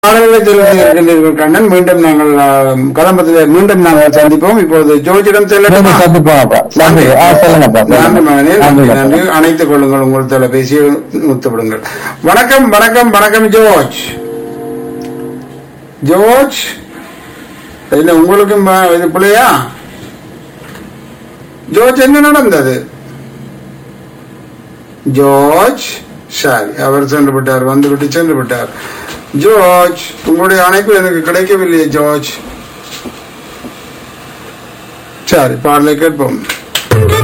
பாடல்களை தெரிவித்திருக்கின்றீர்கள் கண்ணன் மீண்டும் நாங்கள் ஆம், கதம்பத்தில் மீண்டும் நாங்கள் சந்திப்போம் இப்போது ஜோஜிடம் செல்லட்டுமா மீண்டும் சந்திப்போம் அப்பா நன்றி ஆ சொல்லுங்கப்பா நன்றி சொல்லுங்க. மகனே நன்றி நன்றி அப்பா. நன்றி அணைத்துக் கொள்ளுங்கள் உங்கள் தொலைபேசியை நூத்து விடுங்கள் வணக்கம் வணக்கம் வணக்கம் ஜோர்ஜ் ஜோர்ஜ் இல்ல உங்களுக்கும் ப- இது பிள்ளையா ஜோர்ஜ் என்ன நடந்தது ஜோர்ஜ் சரி அவர் சென்று விட்டார் வந்து விட்டு சென்று விட்டார் ஜோர்ஜ் உங்களுடைய அணைப்பு எனக்கு கிடைக்கவில்லையே ஜோர்ஜ் சரி பாடலை கேட்போம்